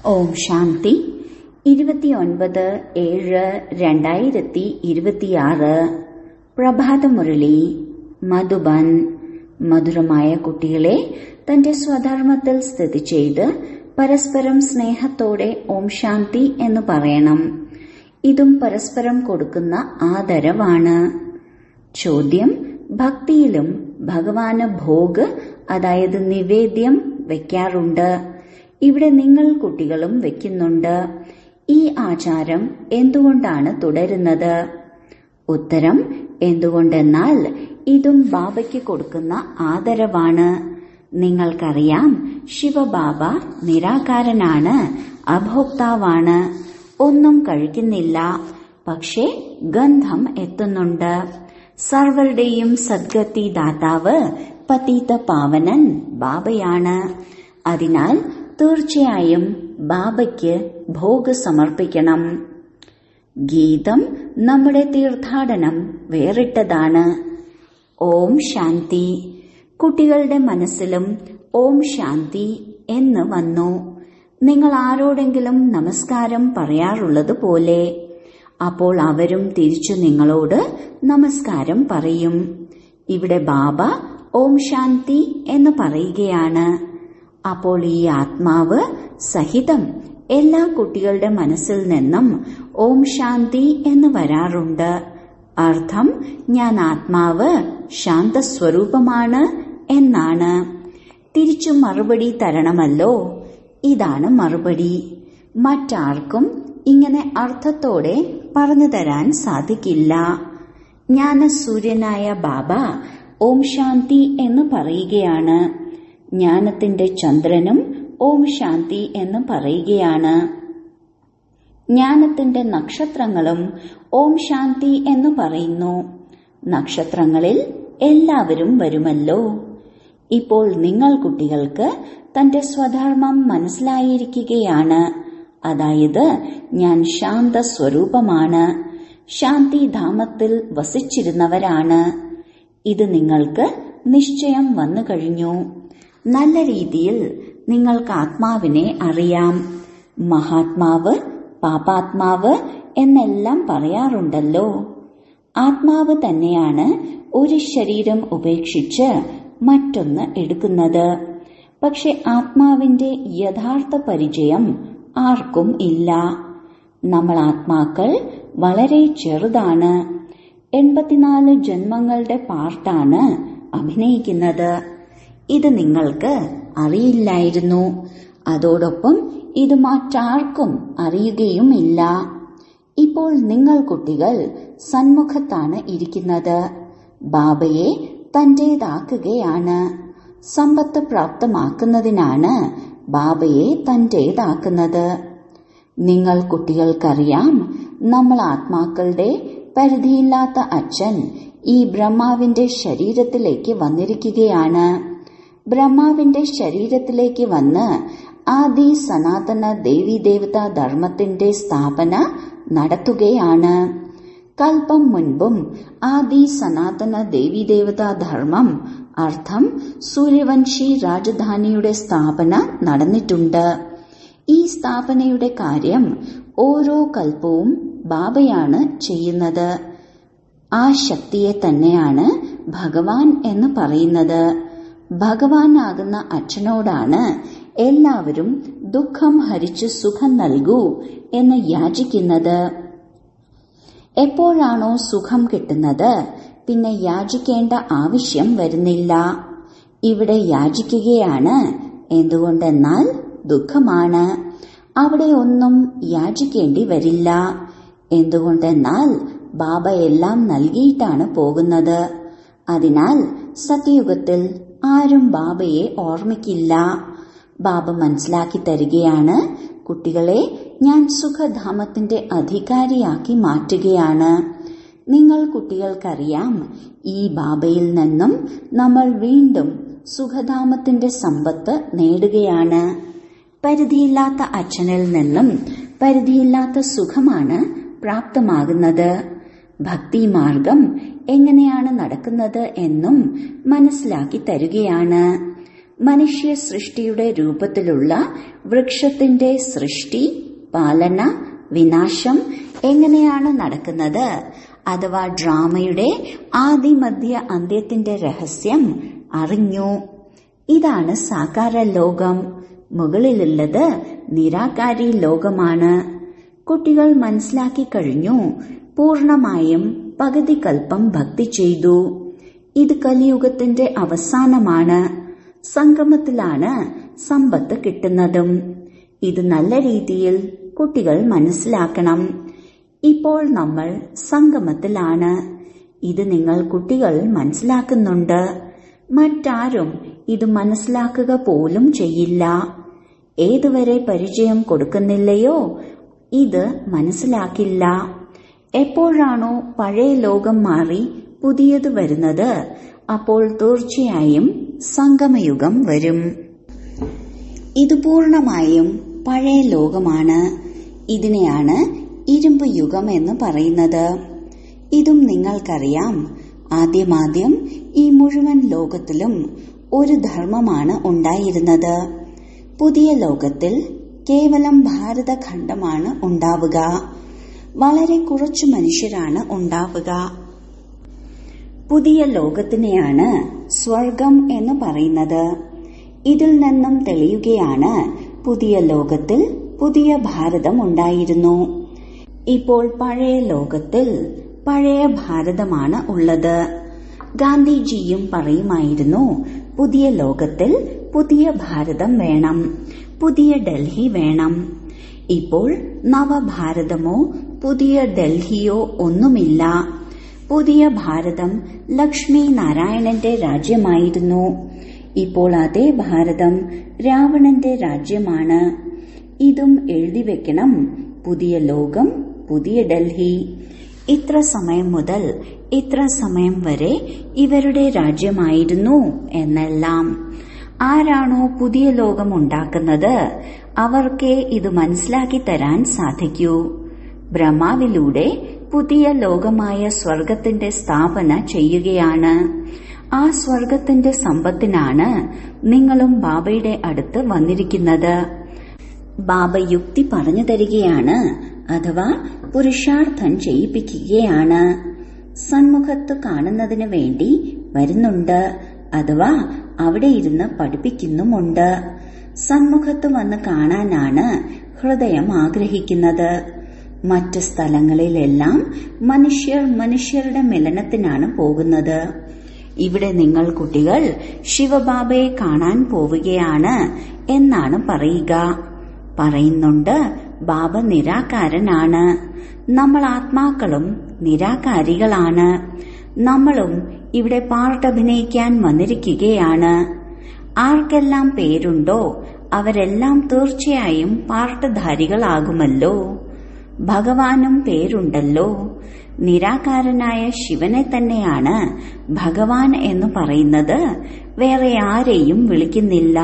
ഓം ശാന്തി ഇരുപത്തിയൊൻപത് ഏഴ് രണ്ടായിരത്തി ഇരുപത്തിയാറ് പ്രഭാതമുരളി മധുബൻ മധുരമായ കുട്ടികളെ തന്റെ സ്വധർമ്മത്തിൽ സ്ഥിതി ചെയ്ത് പരസ്പരം സ്നേഹത്തോടെ ഓം ശാന്തി എന്ന് പറയണം ഇതും പരസ്പരം കൊടുക്കുന്ന ആദരവാണ് ചോദ്യം ഭക്തിയിലും ഭഗവാന് ഭോഗ് അതായത് നിവേദ്യം വെക്കാറുണ്ട് ഇവിടെ നിങ്ങൾ കുട്ടികളും വെക്കുന്നുണ്ട് ഈ ആചാരം എന്തുകൊണ്ടാണ് തുടരുന്നത് ഉത്തരം എന്തുകൊണ്ടെന്നാൽ ഇതും ബാബയ്ക്ക് കൊടുക്കുന്ന ആദരവാണ് നിങ്ങൾക്കറിയാം ശിവബാബ നിരാകാരനാണ് അഭോക്താവാണ് ഒന്നും കഴിക്കുന്നില്ല പക്ഷേ ഗന്ധം എത്തുന്നുണ്ട് സർവരുടെയും സദ്ഗതി ദാതാവ് പതീത പാവനൻ ബാബയാണ് അതിനാൽ തീർച്ചയായും ബാബയ്ക്ക് ഭോഗ് സമർപ്പിക്കണം ഗീതം നമ്മുടെ തീർത്ഥാടനം വേറിട്ടതാണ് ഓം ശാന്തി കുട്ടികളുടെ മനസ്സിലും ഓം ശാന്തി എന്ന് വന്നു നിങ്ങൾ ആരോടെങ്കിലും നമസ്കാരം പറയാറുള്ളത് പോലെ അപ്പോൾ അവരും തിരിച്ചു നിങ്ങളോട് നമസ്കാരം പറയും ഇവിടെ ബാബ ഓം ശാന്തി എന്ന് പറയുകയാണ് അപ്പോൾ ഈ ആത്മാവ് സഹിതം എല്ലാ കുട്ടികളുടെ മനസ്സിൽ നിന്നും ഓം ശാന്തി എന്ന് വരാറുണ്ട് അർത്ഥം ഞാൻ ആത്മാവ് ശാന്തസ്വരൂപമാണ് എന്നാണ് തിരിച്ചു മറുപടി തരണമല്ലോ ഇതാണ് മറുപടി മറ്റാർക്കും ഇങ്ങനെ അർത്ഥത്തോടെ പറഞ്ഞു തരാൻ സാധിക്കില്ല ജ്ഞാനസൂര്യനായ ബാബ ഓം ശാന്തി എന്ന് പറയുകയാണ് ജ്ഞാനത്തിന്റെ ചന്ദ്രനും ഓം ശാന്തി എന്ന് പറയുകയാണ് ജ്ഞാനത്തിന്റെ നക്ഷത്രങ്ങളും ഓം ശാന്തി എന്ന് പറയുന്നു നക്ഷത്രങ്ങളിൽ എല്ലാവരും വരുമല്ലോ ഇപ്പോൾ നിങ്ങൾ കുട്ടികൾക്ക് തന്റെ സ്വധർമ്മം മനസ്സിലായിരിക്കുകയാണ് അതായത് ഞാൻ ശാന്ത സ്വരൂപമാണ് ശാന്തിധാമത്തിൽ വസിച്ചിരുന്നവരാണ് ഇത് നിങ്ങൾക്ക് നിശ്ചയം വന്നു കഴിഞ്ഞു നല്ല രീതിയിൽ നിങ്ങൾക്ക് ആത്മാവിനെ അറിയാം മഹാത്മാവ് പാപാത്മാവ് എന്നെല്ലാം പറയാറുണ്ടല്ലോ ആത്മാവ് തന്നെയാണ് ഒരു ശരീരം ഉപേക്ഷിച്ച് മറ്റൊന്ന് എടുക്കുന്നത് പക്ഷെ ആത്മാവിന്റെ യഥാർത്ഥ പരിചയം ആർക്കും ഇല്ല നമ്മൾ ആത്മാക്കൾ വളരെ ചെറുതാണ് എൺപത്തിനാല് ജന്മങ്ങളുടെ പാർട്ടാണ് അഭിനയിക്കുന്നത് ഇത് നിങ്ങൾക്ക് അറിയില്ലായിരുന്നു അതോടൊപ്പം ഇത് മറ്റാർക്കും അറിയുകയുമില്ല ഇപ്പോൾ നിങ്ങൾ കുട്ടികൾ സന്മുഖത്താണ് ഇരിക്കുന്നത് ബാബയെ തന്റേതാക്കുകയാണ് സമ്പത്ത് പ്രാപ്തമാക്കുന്നതിനാണ് ബാബയെ തന്റേതാക്കുന്നത് നിങ്ങൾ കുട്ടികൾക്കറിയാം നമ്മൾ ആത്മാക്കളുടെ പരിധിയില്ലാത്ത അച്ഛൻ ഈ ബ്രഹ്മാവിന്റെ ശരീരത്തിലേക്ക് വന്നിരിക്കുകയാണ് ബ്രഹ്മാവിന്റെ ശരീരത്തിലേക്ക് വന്ന് ആദി സനാതന ദേവീദേവതാ ധർമ്മത്തിന്റെ സ്ഥാപന നടത്തുകയാണ് കൽപ്പം മുൻപും ആദി സനാതന ദേവീദേവതാ ധർമ്മം അർത്ഥം സൂര്യവംശി രാജധാനിയുടെ സ്ഥാപന നടന്നിട്ടുണ്ട് ഈ സ്ഥാപനയുടെ കാര്യം ഓരോ കൽപ്പവും ബാബയാണ് ചെയ്യുന്നത് ആ ശക്തിയെ തന്നെയാണ് ഭഗവാൻ എന്ന് പറയുന്നത് ഭഗവാനാകുന്ന അച്ഛനോടാണ് എല്ലാവരും ദുഃഖം ഹരിച്ച് സുഖം നൽകൂ എന്ന് യാചിക്കുന്നത് എപ്പോഴാണോ സുഖം കിട്ടുന്നത് പിന്നെ യാചിക്കേണ്ട ആവശ്യം വരുന്നില്ല ഇവിടെ യാചിക്കുകയാണ് എന്തുകൊണ്ടെന്നാൽ ദുഃഖമാണ് അവിടെ ഒന്നും യാചിക്കേണ്ടി വരില്ല എന്തുകൊണ്ടെന്നാൽ ബാബ എല്ലാം നൽകിയിട്ടാണ് പോകുന്നത് അതിനാൽ സത്യയുഗത്തിൽ ആരും ബാബയെ ഓർമ്മിക്കില്ല ബാബ മനസ്സിലാക്കി തരികയാണ് കുട്ടികളെ ഞാൻ സുഖധാമത്തിന്റെ അധികാരിയാക്കി മാറ്റുകയാണ് നിങ്ങൾ കുട്ടികൾക്കറിയാം ഈ ബാബയിൽ നിന്നും നമ്മൾ വീണ്ടും സുഖധാമത്തിന്റെ സമ്പത്ത് നേടുകയാണ് പരിധിയില്ലാത്ത അച്ഛനിൽ നിന്നും പരിധിയില്ലാത്ത സുഖമാണ് പ്രാപ്തമാകുന്നത് ഭക്തിമാർഗം എങ്ങനെയാണ് നടക്കുന്നത് എന്നും മനസ്സിലാക്കി തരുകയാണ് മനുഷ്യ സൃഷ്ടിയുടെ രൂപത്തിലുള്ള വൃക്ഷത്തിന്റെ സൃഷ്ടി പാലന വിനാശം എങ്ങനെയാണ് നടക്കുന്നത് അഥവാ ഡ്രാമയുടെ ആദിമധ്യ അന്ത്യത്തിന്റെ രഹസ്യം അറിഞ്ഞു ഇതാണ് സാകാര ലോകം മുകളിലുള്ളത് നിരാകാരി ലോകമാണ് കുട്ടികൾ മനസ്സിലാക്കി കഴിഞ്ഞു പൂർണമായും പകുതി കൽപ്പം ഭക്തി ചെയ്തു ഇത് കലിയുഗത്തിന്റെ അവസാനമാണ് സംഗമത്തിലാണ് സമ്പത്ത് കിട്ടുന്നതും ഇത് നല്ല രീതിയിൽ കുട്ടികൾ മനസ്സിലാക്കണം ഇപ്പോൾ നമ്മൾ സംഗമത്തിലാണ് ഇത് നിങ്ങൾ കുട്ടികൾ മനസ്സിലാക്കുന്നുണ്ട് മറ്റാരും ഇത് മനസ്സിലാക്കുക പോലും ചെയ്യില്ല ഏതുവരെ പരിചയം കൊടുക്കുന്നില്ലയോ ഇത് മനസ്സിലാക്കില്ല എപ്പോഴാണോ പഴയ ലോകം മാറി പുതിയത് വരുന്നത് അപ്പോൾ തീർച്ചയായും സംഗമയുഗം വരും ഇത് പൂർണമായും പഴയ ലോകമാണ് ഇതിനെയാണ് ഇരുമ്പ് യുഗം എന്ന് പറയുന്നത് ഇതും നിങ്ങൾക്കറിയാം ആദ്യമാദ്യം ഈ മുഴുവൻ ലോകത്തിലും ഒരു ധർമ്മമാണ് ഉണ്ടായിരുന്നത് പുതിയ ലോകത്തിൽ കേവലം ഭാരതഖണ്ഡമാണ് ഉണ്ടാവുക വളരെ കുറച്ചു മനുഷ്യരാണ് ഉണ്ടാവുക പുതിയ ലോകത്തിനെയാണ് സ്വർഗം എന്ന് പറയുന്നത് ഇതിൽ നിന്നും തെളിയുകയാണ് പുതിയ ലോകത്തിൽ പുതിയ ഭാരതം ഉണ്ടായിരുന്നു ഇപ്പോൾ പഴയ ലോകത്തിൽ പഴയ ഭാരതമാണ് ഉള്ളത് ഗാന്ധിജിയും പറയുമായിരുന്നു പുതിയ ലോകത്തിൽ പുതിയ ഭാരതം വേണം പുതിയ ഡൽഹി വേണം ഇപ്പോൾ നവഭാരതമോ പുതിയ ഡൽഹിയോ ഒന്നുമില്ല പുതിയ ഭാരതം ലക്ഷ്മി നാരായണന്റെ രാജ്യമായിരുന്നു ഇപ്പോൾ അതേ ഭാരതം രാവണന്റെ രാജ്യമാണ് ഇതും എഴുതി വെക്കണം പുതിയ ലോകം പുതിയ ഡൽഹി ഇത്ര സമയം മുതൽ ഇത്ര സമയം വരെ ഇവരുടെ രാജ്യമായിരുന്നു എന്നെല്ലാം ആരാണോ പുതിയ ലോകം ഉണ്ടാക്കുന്നത് അവർക്കേ ഇത് മനസ്സിലാക്കി തരാൻ സാധിക്കൂ ബ്രഹ്മാവിലൂടെ പുതിയ ലോകമായ സ്വർഗത്തിന്റെ സ്ഥാപന ചെയ്യുകയാണ് ആ സ്വർഗത്തിന്റെ സമ്പത്തിനാണ് നിങ്ങളും ബാബയുടെ അടുത്ത് വന്നിരിക്കുന്നത് ബാബ യുക്തി പറഞ്ഞു തരികയാണ് അഥവാ പുരുഷാർത്ഥം ചെയ്യിപ്പിക്കുകയാണ് സന്മുഖത്ത് കാണുന്നതിന് വേണ്ടി വരുന്നുണ്ട് അഥവാ അവിടെ ഇരുന്ന് പഠിപ്പിക്കുന്നുമുണ്ട് സന്മുഖത്ത് വന്ന് കാണാനാണ് ഹൃദയം ആഗ്രഹിക്കുന്നത് മറ്റ് സ്ഥലങ്ങളിലെല്ലാം മനുഷ്യർ മനുഷ്യരുടെ മിലനത്തിനാണ് പോകുന്നത് ഇവിടെ നിങ്ങൾ കുട്ടികൾ ശിവബാബയെ കാണാൻ പോവുകയാണ് എന്നാണ് പറയുക പറയുന്നുണ്ട് ബാബ നിരാകാരനാണ് നമ്മൾ ആത്മാക്കളും നിരാകാരികളാണ് നമ്മളും ഇവിടെ പാർട്ടഭിനയിക്കാൻ വന്നിരിക്കുകയാണ് ആർക്കെല്ലാം പേരുണ്ടോ അവരെല്ലാം തീർച്ചയായും പാർട്ടധാരികളാകുമല്ലോ ഭഗവാനും പേരുണ്ടല്ലോ നിരാകാരനായ ശിവനെ തന്നെയാണ് ഭഗവാൻ എന്ന് പറയുന്നത് വേറെ ആരെയും വിളിക്കുന്നില്ല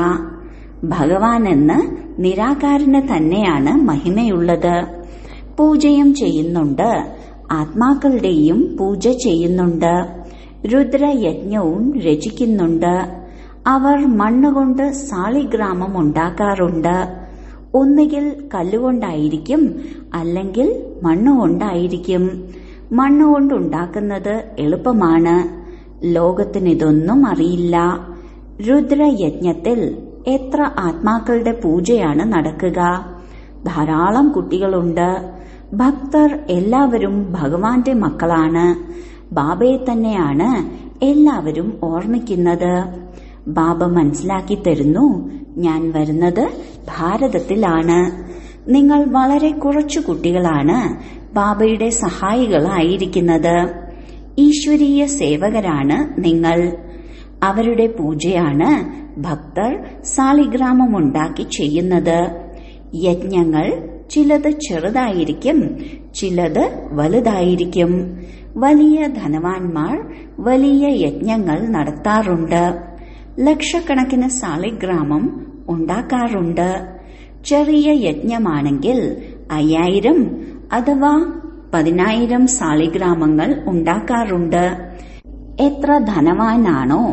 ഭഗവാൻ എന്ന് നിരാകാരന് തന്നെയാണ് മഹിമയുള്ളത് പൂജയും ചെയ്യുന്നുണ്ട് ആത്മാക്കളുടെയും പൂജ ചെയ്യുന്നുണ്ട് രുദ്രയജ്ഞവും രചിക്കുന്നുണ്ട് അവർ മണ്ണുകൊണ്ട് സാളിഗ്രാമം ഉണ്ടാക്കാറുണ്ട് ഒന്നുകിൽ കല്ലുകൊണ്ടായിരിക്കും അല്ലെങ്കിൽ മണ്ണുകൊണ്ടായിരിക്കും മണ്ണുകൊണ്ടുണ്ടാക്കുന്നത് എളുപ്പമാണ് ലോകത്തിനിതൊന്നും അറിയില്ല രുദ്രയജ്ഞത്തിൽ എത്ര ആത്മാക്കളുടെ പൂജയാണ് നടക്കുക ധാരാളം കുട്ടികളുണ്ട് ഭക്തർ എല്ലാവരും ഭഗവാന്റെ മക്കളാണ് ബാബയെ തന്നെയാണ് എല്ലാവരും ഓർമ്മിക്കുന്നത് ബാബ മനസ്സിലാക്കി തരുന്നു ഞാൻ വരുന്നത് ഭാരതത്തിലാണ് നിങ്ങൾ വളരെ കുറച്ചു കുട്ടികളാണ് ബാബയുടെ സഹായികളായിരിക്കുന്നത് ഈശ്വരീയ സേവകരാണ് നിങ്ങൾ അവരുടെ പൂജയാണ് ഭക്തർ സാളിഗ്രാമമുണ്ടാക്കി ചെയ്യുന്നത് യജ്ഞങ്ങൾ ചിലത് ചെറുതായിരിക്കും ചിലത് വലുതായിരിക്കും വലിയ ധനവാന്മാർ വലിയ യജ്ഞങ്ങൾ നടത്താറുണ്ട് ലക്ഷക്കണക്കിന് സാളിഗ്രാമം ഉണ്ടാക്കാറുണ്ട് ചെറിയ യജ്ഞമാണെങ്കിൽ അയ്യായിരം അഥവാ പതിനായിരം സാളിഗ്രാമങ്ങൾ ഉണ്ടാക്കാറുണ്ട് എത്ര ധനവാനാണോ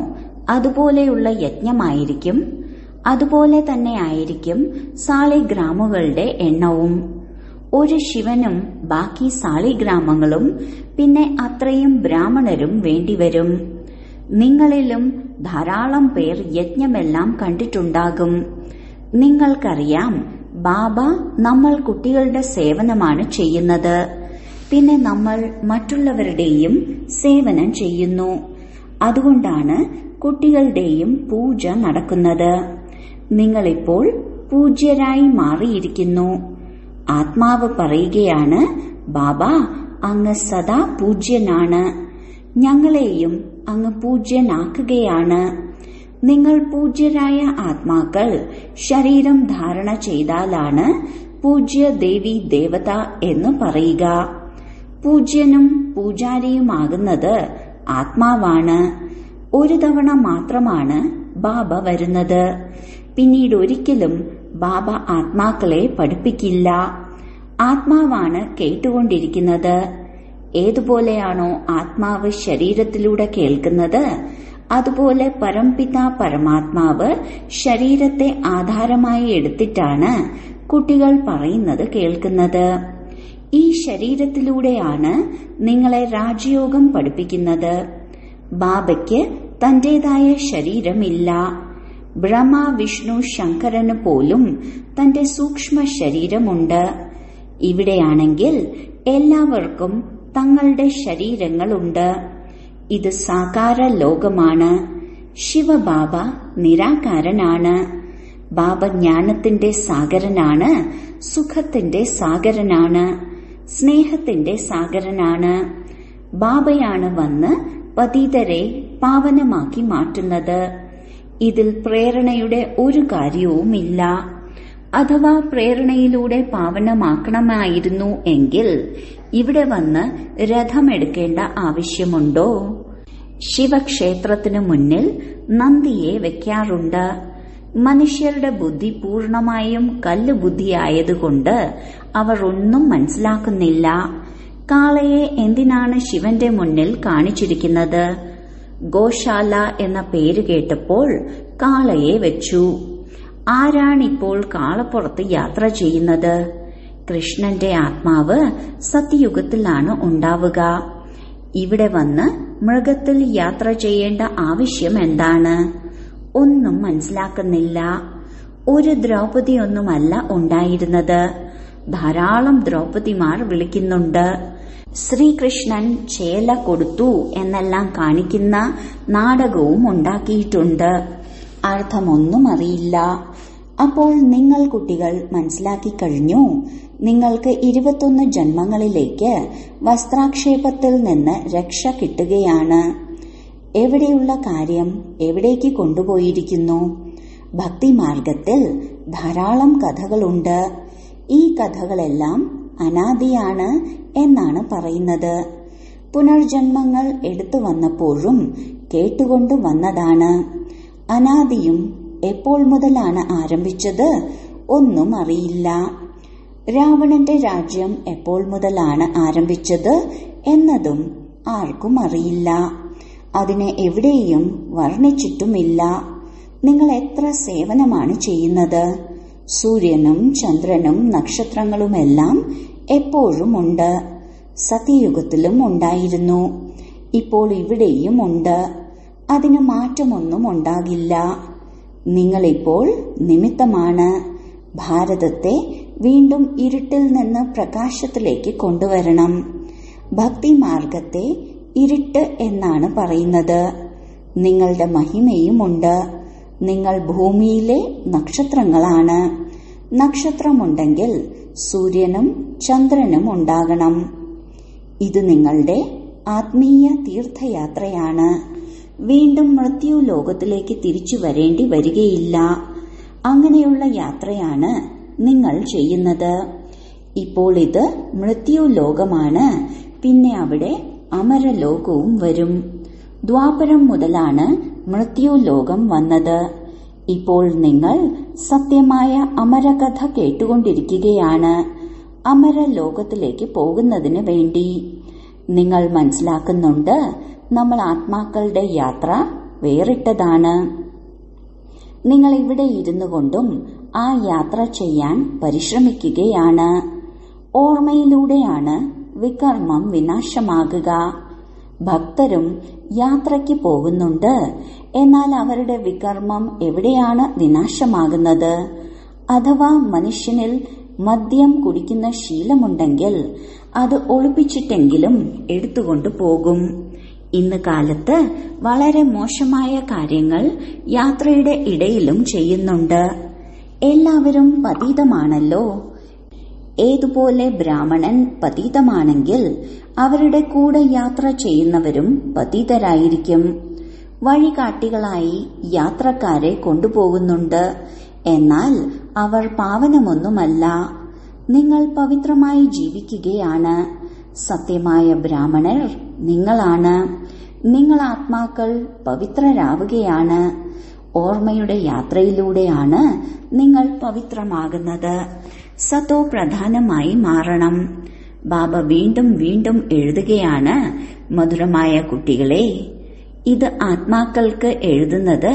അതുപോലെയുള്ള യജ്ഞമായിരിക്കും അതുപോലെ തന്നെ ആയിരിക്കും സാളിഗ്രാമുകളുടെ എണ്ണവും ഒരു ശിവനും ബാക്കി സാളിഗ്രാമങ്ങളും പിന്നെ അത്രയും ബ്രാഹ്മണരും വേണ്ടിവരും നിങ്ങളിലും ധാരാളം പേർ യജ്ഞമെല്ലാം കണ്ടിട്ടുണ്ടാകും നിങ്ങൾക്കറിയാം ബാബ നമ്മൾ കുട്ടികളുടെ സേവനമാണ് ചെയ്യുന്നത് പിന്നെ നമ്മൾ മറ്റുള്ളവരുടെയും സേവനം ചെയ്യുന്നു അതുകൊണ്ടാണ് കുട്ടികളുടെയും പൂജ നടക്കുന്നത് നിങ്ങളിപ്പോൾ പൂജ്യരായി മാറിയിരിക്കുന്നു ആത്മാവ് പറയുകയാണ് ബാബ അങ്ങ് സദാ പൂജ്യനാണ് ഞങ്ങളെയും അങ്ങ് പൂജ്യനാക്കുകയാണ് നിങ്ങൾ പൂജ്യരായ ആത്മാക്കൾ ശരീരം ധാരണ ചെയ്താലാണ് പൂജ്യ ദേവി ദേവത എന്ന് പറയുക പൂജ്യനും പൂജാരിയുമാകുന്നത് ആത്മാവാണ് ഒരു തവണ മാത്രമാണ് ബാബ വരുന്നത് പിന്നീട് ഒരിക്കലും ബാബ ആത്മാക്കളെ പഠിപ്പിക്കില്ല ആത്മാവാണ് കേട്ടുകൊണ്ടിരിക്കുന്നത് ഏതുപോലെയാണോ ആത്മാവ് ശരീരത്തിലൂടെ കേൾക്കുന്നത് അതുപോലെ പരംപിത പരമാത്മാവ് ശരീരത്തെ ആധാരമായി എടുത്തിട്ടാണ് കുട്ടികൾ പറയുന്നത് കേൾക്കുന്നത് ഈ ശരീരത്തിലൂടെയാണ് നിങ്ങളെ രാജയോഗം പഠിപ്പിക്കുന്നത് ബാബയ്ക്ക് തന്റേതായ ശരീരമില്ല ബ്രഹ്മ വിഷ്ണു ശങ്കരന് പോലും തന്റെ സൂക്ഷ്മ ശരീരമുണ്ട് ഇവിടെയാണെങ്കിൽ എല്ലാവർക്കും തങ്ങളുടെ ശരീരങ്ങളുണ്ട് ഇത് സാകാര ലോകമാണ് ശിവബാബ നിരാകാരനാണ് ബാബ ജ്ഞാനത്തിന്റെ സാഗരനാണ് സുഖത്തിന്റെ സാഗരനാണ് സ്നേഹത്തിന്റെ സാഗരനാണ് ബാബയാണ് വന്ന് പതീതരെ പാവനമാക്കി മാറ്റുന്നത് ഇതിൽ പ്രേരണയുടെ ഒരു കാര്യവുമില്ല അഥവാ പ്രേരണയിലൂടെ പാവനമാക്കണമായിരുന്നു എങ്കിൽ ഇവിടെ വന്ന് രഥമെടുക്കേണ്ട ആവശ്യമുണ്ടോ ശിവക്ഷേത്രത്തിനു മുന്നിൽ നന്ദിയെ വെക്കാറുണ്ട് മനുഷ്യരുടെ ബുദ്ധി പൂർണമായും കല്ല് ബുദ്ധിയായതുകൊണ്ട് അവർ ഒന്നും മനസ്സിലാക്കുന്നില്ല കാളയെ എന്തിനാണ് ശിവന്റെ മുന്നിൽ കാണിച്ചിരിക്കുന്നത് ഗോശാല എന്ന പേര് കേട്ടപ്പോൾ കാളയെ വെച്ചു ആരാണിപ്പോൾ കാളപ്പുറത്ത് യാത്ര ചെയ്യുന്നത് കൃഷ്ണന്റെ ആത്മാവ് സത്യയുഗത്തിലാണ് ഉണ്ടാവുക ഇവിടെ വന്ന് മൃഗത്തിൽ യാത്ര ചെയ്യേണ്ട ആവശ്യം എന്താണ് ഒന്നും മനസ്സിലാക്കുന്നില്ല ഒരു ദ്രൗപതിയൊന്നുമല്ല ഉണ്ടായിരുന്നത് ധാരാളം ദ്രൗപതിമാർ വിളിക്കുന്നുണ്ട് ശ്രീകൃഷ്ണൻ ചേല കൊടുത്തു എന്നെല്ലാം കാണിക്കുന്ന നാടകവും ഉണ്ടാക്കിയിട്ടുണ്ട് അർത്ഥമൊന്നും അറിയില്ല അപ്പോൾ നിങ്ങൾ കുട്ടികൾ മനസ്സിലാക്കി കഴിഞ്ഞു നിങ്ങൾക്ക് ഇരുപത്തൊന്ന് ജന്മങ്ങളിലേക്ക് വസ്ത്രാക്ഷേപത്തിൽ നിന്ന് രക്ഷ കിട്ടുകയാണ് എവിടെയുള്ള കാര്യം എവിടേക്ക് കൊണ്ടുപോയിരിക്കുന്നു ഭക്തിമാർഗത്തിൽ ധാരാളം കഥകളുണ്ട് ഈ കഥകളെല്ലാം അനാദിയാണ് എന്നാണ് പറയുന്നത് പുനർജന്മങ്ങൾ എടുത്തു വന്നപ്പോഴും കേട്ടുകൊണ്ട് വന്നതാണ് അനാദിയും എപ്പോൾ മുതലാണ് ആരംഭിച്ചത് ഒന്നും അറിയില്ല രാവണന്റെ രാജ്യം എപ്പോൾ മുതലാണ് ആരംഭിച്ചത് എന്നതും ആർക്കും അറിയില്ല അതിനെ എവിടെയും വർണ്ണിച്ചിട്ടുമില്ല നിങ്ങൾ എത്ര സേവനമാണ് ചെയ്യുന്നത് സൂര്യനും ചന്ദ്രനും നക്ഷത്രങ്ങളുമെല്ലാം എപ്പോഴും ഉണ്ട് സത്യയുഗത്തിലും ഉണ്ടായിരുന്നു ഇപ്പോൾ ഇവിടെയും ഉണ്ട് അതിന് മാറ്റമൊന്നും ഉണ്ടാകില്ല നിങ്ങളിപ്പോൾ നിമിത്തമാണ് ഭാരതത്തെ വീണ്ടും ഇരുട്ടിൽ നിന്ന് പ്രകാശത്തിലേക്ക് കൊണ്ടുവരണം ഭക്തിമാർഗത്തെ ഇരുട്ട് എന്നാണ് പറയുന്നത് നിങ്ങളുടെ മഹിമയുമുണ്ട് നിങ്ങൾ ഭൂമിയിലെ നക്ഷത്രങ്ങളാണ് നക്ഷത്രമുണ്ടെങ്കിൽ സൂര്യനും ചന്ദ്രനും ഉണ്ടാകണം ഇത് നിങ്ങളുടെ ആത്മീയ തീർത്ഥയാത്രയാണ് വീണ്ടും മൃത്യു ലോകത്തിലേക്ക് തിരിച്ചു വരേണ്ടി വരികയില്ല അങ്ങനെയുള്ള യാത്രയാണ് നിങ്ങൾ ചെയ്യുന്നത് ഇപ്പോൾ ഇത് മൃത്യു ലോകമാണ് പിന്നെ അവിടെ അമരലോകവും വരും ദ്വാപരം മുതലാണ് മൃത്യു ലോകം വന്നത് ഇപ്പോൾ നിങ്ങൾ സത്യമായ അമരകഥ കേട്ടുകൊണ്ടിരിക്കുകയാണ് അമരലോകത്തിലേക്ക് പോകുന്നതിന് വേണ്ടി നിങ്ങൾ മനസ്സിലാക്കുന്നുണ്ട് നമ്മൾ ആത്മാക്കളുടെ യാത്ര വേറിട്ടതാണ് നിങ്ങൾ ഇവിടെ ഇരുന്നു കൊണ്ടും ആ യാത്ര ചെയ്യാൻ പരിശ്രമിക്കുകയാണ് ഓർമ്മയിലൂടെയാണ് വികർമ്മം വിനാശമാകുക ഭക്തരും യാത്രയ്ക്ക് പോകുന്നുണ്ട് എന്നാൽ അവരുടെ വികർമ്മം എവിടെയാണ് വിനാശമാകുന്നത് അഥവാ മനുഷ്യനിൽ മദ്യം കുടിക്കുന്ന ശീലമുണ്ടെങ്കിൽ അത് ഒളിപ്പിച്ചിട്ടെങ്കിലും എടുത്തുകൊണ്ടു പോകും ഇന്ന് കാലത്ത് വളരെ മോശമായ കാര്യങ്ങൾ യാത്രയുടെ ഇടയിലും ചെയ്യുന്നുണ്ട് എല്ലാവരും പതീതമാണല്ലോ ഏതുപോലെ ബ്രാഹ്മണൻ പതീതമാണെങ്കിൽ അവരുടെ കൂടെ യാത്ര ചെയ്യുന്നവരും പതീതരായിരിക്കും വഴികാട്ടികളായി യാത്രക്കാരെ കൊണ്ടുപോകുന്നുണ്ട് എന്നാൽ അവർ പാവനമൊന്നുമല്ല നിങ്ങൾ പവിത്രമായി ജീവിക്കുകയാണ് സത്യമായ ബ്രാഹ്മണർ നിങ്ങളാണ് നിങ്ങൾ ആത്മാക്കൾ പവിത്രരാവുകയാണ് ഓർമ്മയുടെ യാത്രയിലൂടെയാണ് നിങ്ങൾ പവിത്രമാകുന്നത് സത്തോ പ്രധാനമായി മാറണം ബാബ വീണ്ടും വീണ്ടും എഴുതുകയാണ് മധുരമായ കുട്ടികളെ ഇത് ആത്മാക്കൾക്ക് എഴുതുന്നത്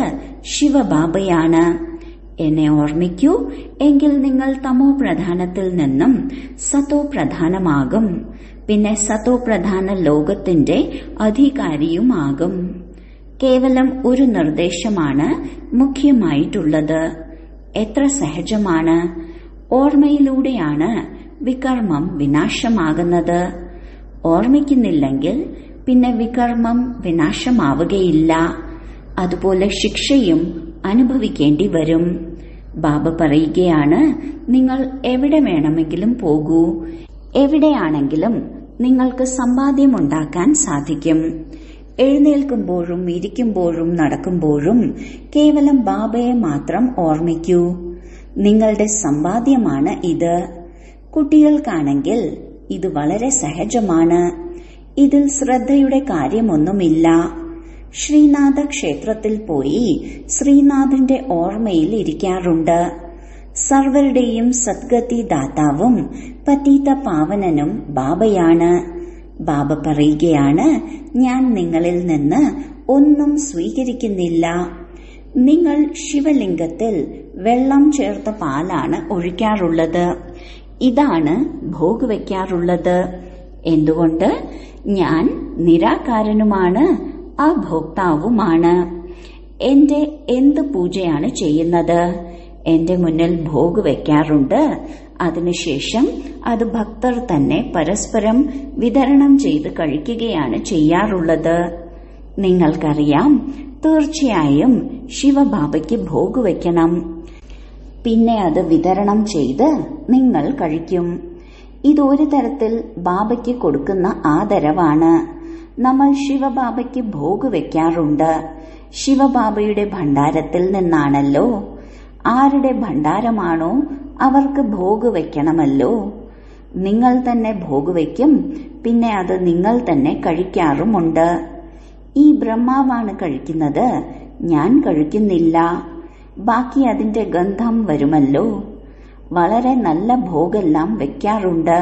ശിവബാബയാണ് എന്നെ ഓർമ്മിക്കൂ എങ്കിൽ നിങ്ങൾ തമോ പ്രധാനത്തിൽ നിന്നും സത്തോ പ്രധാനമാകും പിന്നെ സത്തോ പ്രധാന ലോകത്തിന്റെ അധികാരിയുമാകും കേവലം ഒരു നിർദ്ദേശമാണ് മുഖ്യമായിട്ടുള്ളത് എത്ര സഹജമാണ് ഓർമ്മയിലൂടെയാണ് വികർമ്മം വിനാശമാകുന്നത് ഓർമ്മിക്കുന്നില്ലെങ്കിൽ പിന്നെ വികർമ്മം വിനാശമാവുകയില്ല അതുപോലെ ശിക്ഷയും അനുഭവിക്കേണ്ടി വരും ബാബ പറയുകയാണ് നിങ്ങൾ എവിടെ വേണമെങ്കിലും പോകൂ എവിടെയാണെങ്കിലും നിങ്ങൾക്ക് സമ്പാദ്യമുണ്ടാക്കാൻ സാധിക്കും എഴുന്നേൽക്കുമ്പോഴും ഇരിക്കുമ്പോഴും നടക്കുമ്പോഴും കേവലം ബാബയെ മാത്രം ഓർമ്മിക്കൂ നിങ്ങളുടെ സമ്പാദ്യമാണ് ഇത് കുട്ടികൾക്കാണെങ്കിൽ ഇത് വളരെ സഹജമാണ് ഇതിൽ ശ്രദ്ധയുടെ കാര്യമൊന്നുമില്ല ശ്രീനാഥ ക്ഷേത്രത്തിൽ പോയി ശ്രീനാഥിന്റെ ഓർമ്മയിൽ ഇരിക്കാറുണ്ട് സർവരുടെയും സദ്ഗതി ദാതാവും പതീത പാവനനും ബാബയാണ് ബാബ പറയുകയാണ് ഞാൻ നിങ്ങളിൽ നിന്ന് ഒന്നും സ്വീകരിക്കുന്നില്ല നിങ്ങൾ ശിവലിംഗത്തിൽ വെള്ളം ചേർത്ത പാലാണ് ഒഴിക്കാറുള്ളത് ഇതാണ് ഭോഗ് വയ്ക്കാറുള്ളത് എന്തുകൊണ്ട് ഞാൻ നിരാകാരനുമാണ് അഭോക്താവുമാണ് എന്റെ എന്ത് പൂജയാണ് ചെയ്യുന്നത് എന്റെ മുന്നിൽ ഭോഗ് വെക്കാറുണ്ട് അതിനുശേഷം അത് ഭക്തർ തന്നെ പരസ്പരം വിതരണം ചെയ്ത് കഴിക്കുകയാണ് ചെയ്യാറുള്ളത് നിങ്ങൾക്കറിയാം തീർച്ചയായും ശിവബാബയ്ക്ക് ഭോഗ് വയ്ക്കണം പിന്നെ അത് വിതരണം ചെയ്ത് നിങ്ങൾ കഴിക്കും ഇതൊരു തരത്തിൽ ബാബയ്ക്ക് കൊടുക്കുന്ന ആദരവാണ് നമ്മൾ ശിവബാബയ്ക്ക് ഭോഗ് വെക്കാറുണ്ട് ശിവബാബയുടെ ഭണ്ഡാരത്തിൽ നിന്നാണല്ലോ ആരുടെ ഭണ്ഡാരമാണോ അവർക്ക് ഭോഗ് വെക്കണമല്ലോ നിങ്ങൾ തന്നെ ഭോഗ് വയ്ക്കും പിന്നെ അത് നിങ്ങൾ തന്നെ കഴിക്കാറുമുണ്ട് ഈ ബ്രഹ്മാവാണ് കഴിക്കുന്നത് ഞാൻ കഴിക്കുന്നില്ല ബാക്കി അതിന്റെ ഗന്ധം വരുമല്ലോ വളരെ നല്ല ഭോഗെല്ലാം വെക്കാറുണ്ട്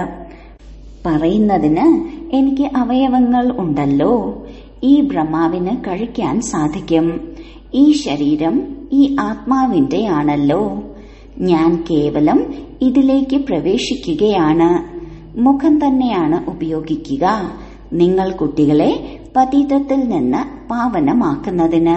പറയുന്നതിന് എനിക്ക് അവയവങ്ങൾ ഉണ്ടല്ലോ ഈ ബ്രഹ്മാവിന് കഴിക്കാൻ സാധിക്കും ഈ ശരീരം ഈ ആത്മാവിന്റെ ആണല്ലോ ഞാൻ കേവലം ഇതിലേക്ക് പ്രവേശിക്കുകയാണ് മുഖം തന്നെയാണ് ഉപയോഗിക്കുക നിങ്ങൾ കുട്ടികളെ പതീതത്തിൽ നിന്ന് പാവനമാക്കുന്നതിന്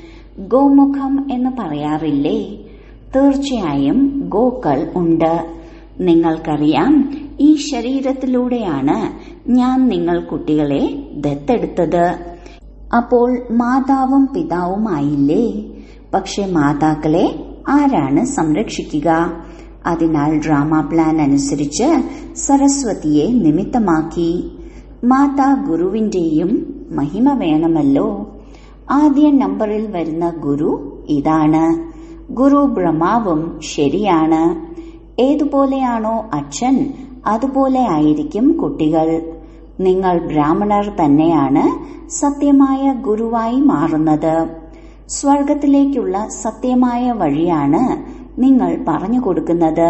ഗോമുഖം എന്ന് പറയാറില്ലേ തീർച്ചയായും ഗോക്കൾ ഉണ്ട് നിങ്ങൾക്കറിയാം ഈ ശരീരത്തിലൂടെയാണ് ഞാൻ നിങ്ങൾ കുട്ടികളെ ദത്തെടുത്തത് അപ്പോൾ മാതാവും പിതാവുമായില്ലേ പക്ഷെ മാതാക്കളെ ആരാണ് സംരക്ഷിക്കുക അതിനാൽ ഡ്രാമ പ്ലാൻ അനുസരിച്ച് സരസ്വതിയെ നിമിത്തമാക്കി മാതാ ഗുരുവിന്റെയും മഹിമ വേണമല്ലോ ആദ്യ നമ്പറിൽ വരുന്ന ഗുരു ഇതാണ് ഗുരു ബ്രഹ്മാവും ശരിയാണ് ഏതുപോലെയാണോ അച്ഛൻ അതുപോലെ ആയിരിക്കും കുട്ടികൾ നിങ്ങൾ ബ്രാഹ്മണർ തന്നെയാണ് സത്യമായ ഗുരുവായി മാറുന്നത് സ്വർഗത്തിലേക്കുള്ള സത്യമായ വഴിയാണ് നിങ്ങൾ പറഞ്ഞു കൊടുക്കുന്നത്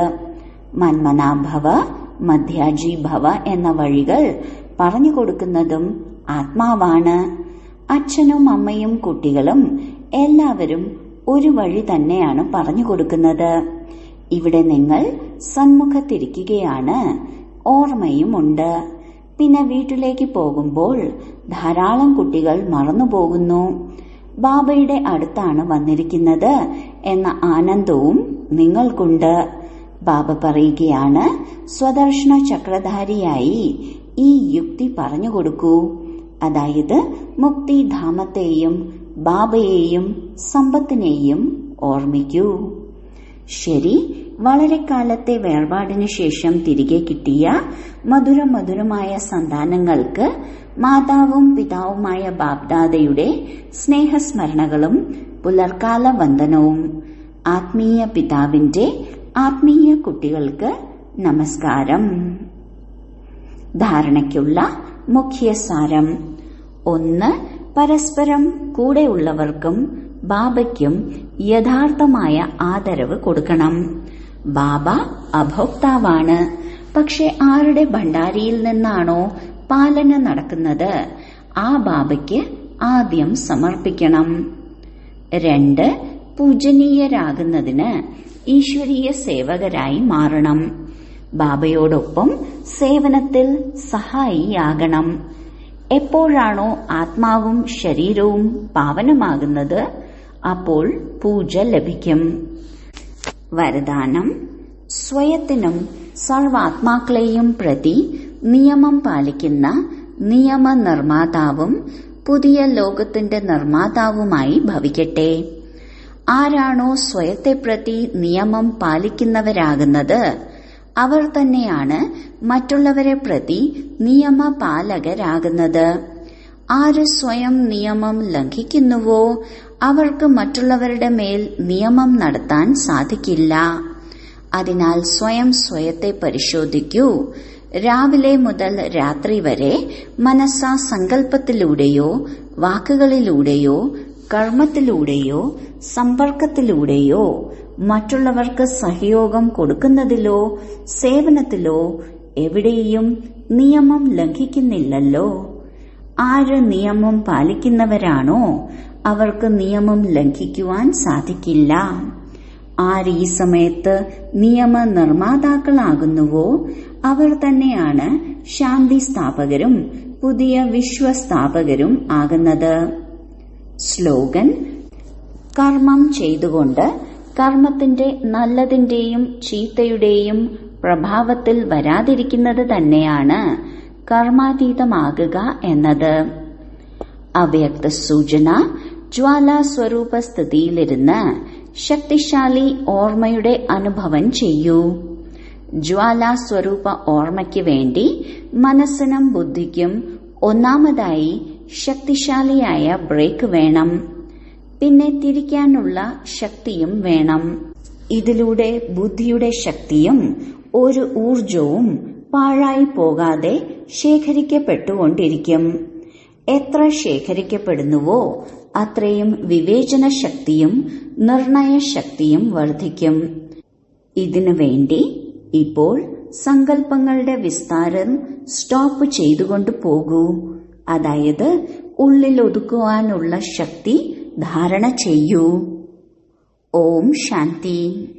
മന്മനാഭവ മധ്യാജി ഭവ എന്ന വഴികൾ പറഞ്ഞു കൊടുക്കുന്നതും ആത്മാവാണ് അച്ഛനും അമ്മയും കുട്ടികളും എല്ലാവരും ഒരു വഴി തന്നെയാണ് പറഞ്ഞു കൊടുക്കുന്നത് ഇവിടെ നിങ്ങൾ സന്മുഖത്തിരിക്കുകയാണ് ഓർമ്മയുമുണ്ട് പിന്നെ വീട്ടിലേക്ക് പോകുമ്പോൾ ധാരാളം കുട്ടികൾ മറന്നുപോകുന്നു ബാബയുടെ അടുത്താണ് വന്നിരിക്കുന്നത് എന്ന ആനന്ദവും നിങ്ങൾക്കുണ്ട് ബാബ പറയുകയാണ് സ്വദർശന ചക്രധാരിയായി ഈ യുക്തി പറഞ്ഞു കൊടുക്കൂ അതായത് മുക്തിധാമത്തെയും ബാബയെയും സമ്പത്തിനെയും ഓർമ്മിക്കൂ ശരി വളരെ കാലത്തെ വേർപാടിനു ശേഷം തിരികെ കിട്ടിയ മധുര മധുരമായ സന്താനങ്ങൾക്ക് മാതാവും പിതാവുമായ ബാബ്ദാദയുടെ സ്നേഹസ്മരണകളും പുലർക്കാല വന്ദനവും ആത്മീയ പിതാവിന്റെ ആത്മീയ കുട്ടികൾക്ക് നമസ്കാരം ധാരണയ്ക്കുള്ള മുഖ്യ സാരം ഒന്ന് പരസ്പരം കൂടെയുള്ളവർക്കും ബാബയ്ക്കും യഥാർത്ഥമായ ആദരവ് കൊടുക്കണം ബാബ അഭോക്താവാണ് പക്ഷെ ആരുടെ ഭണ്ഡാരിയിൽ നിന്നാണോ പാലന നടക്കുന്നത് ആ ബാബയ്ക്ക് ആദ്യം സമർപ്പിക്കണം രണ്ട് പൂജനീയരാകുന്നതിന് ഈശ്വരീയ സേവകരായി മാറണം ബാബയോടൊപ്പം സേവനത്തിൽ സഹായിയാകണം എപ്പോഴാണോ ആത്മാവും ശരീരവും പാവനമാകുന്നത് അപ്പോൾ പൂജ ലഭിക്കും വരദാനം സ്വയത്തിനും സർവാത്മാക്കളെയും പ്രതി നിയമം പാലിക്കുന്ന നിയമനിർമ്മാതാവും പുതിയ ലോകത്തിന്റെ നിർമ്മാതാവുമായി ഭവിക്കട്ടെ ആരാണോ സ്വയത്തെ പ്രതി നിയമം പാലിക്കുന്നവരാകുന്നത് അവർ തന്നെയാണ് മറ്റുള്ളവരെ പ്രതി നിയമപാലകരാകുന്നത് ആര് സ്വയം നിയമം ലംഘിക്കുന്നുവോ അവർക്ക് മറ്റുള്ളവരുടെ മേൽ നിയമം നടത്താൻ സാധിക്കില്ല അതിനാൽ സ്വയം സ്വയത്തെ പരിശോധിക്കൂ രാവിലെ മുതൽ രാത്രി വരെ മനസ്സാ സങ്കല്പത്തിലൂടെയോ വാക്കുകളിലൂടെയോ കർമ്മത്തിലൂടെയോ സമ്പർക്കത്തിലൂടെയോ മറ്റുള്ളവർക്ക് സഹയോഗം കൊടുക്കുന്നതിലോ സേവനത്തിലോ എവിടെയും നിയമം ലംഘിക്കുന്നില്ലല്ലോ ആര് നിയമം പാലിക്കുന്നവരാണോ അവർക്ക് നിയമം ലംഘിക്കുവാൻ സാധിക്കില്ല ആര് ഈ സമയത്ത് നിയമ നിർമ്മാതാക്കളാകുന്നുവോ അവർ തന്നെയാണ് ശാന്തി സ്ഥാപകരും പുതിയ വിശ്വസ്ഥാപകരും ആകുന്നത് സ്ലോഗൻ കർമ്മം ചെയ്തുകൊണ്ട് കർമ്മത്തിന്റെ നല്ലതിന്റെയും ചീത്തയുടെയും പ്രഭാവത്തിൽ വരാതിരിക്കുന്നത് തന്നെയാണ് കർമാതീതമാകുക എന്നത് അവ്യക്ത സൂചന ജ്വാലാ സ്വരൂപ സ്ഥിതിയിലിരുന്ന് ശക്തിശാലി ഓർമ്മയുടെ അനുഭവം ചെയ്യൂ ജ്വാലാ സ്വരൂപ ഓർമ്മയ്ക്ക് വേണ്ടി മനസ്സിനും ബുദ്ധിക്കും ഒന്നാമതായി ശക്തിശാലിയായ ബ്രേക്ക് വേണം പിന്നെ തിരിക്കാനുള്ള ശക്തിയും വേണം ഇതിലൂടെ ബുദ്ധിയുടെ ശക്തിയും ഒരു ഊർജവും പാഴായി പോകാതെ ശേഖരിക്കപ്പെട്ടുകൊണ്ടിരിക്കും എത്ര ശേഖരിക്കപ്പെടുന്നുവോ അത്രയും വിവേചന ശക്തിയും നിർണയ ശക്തിയും വർദ്ധിക്കും ഇതിനു വേണ്ടി ഇപ്പോൾ സങ്കല്പങ്ങളുടെ വിസ്താരം സ്റ്റോപ്പ് ചെയ്തുകൊണ്ട് പോകൂ അതായത് ഉള്ളിൽ ഒതുക്കുവാനുള്ള ശക്തി ധാരണ ചെയ്യൂ ഓം ശാന്തി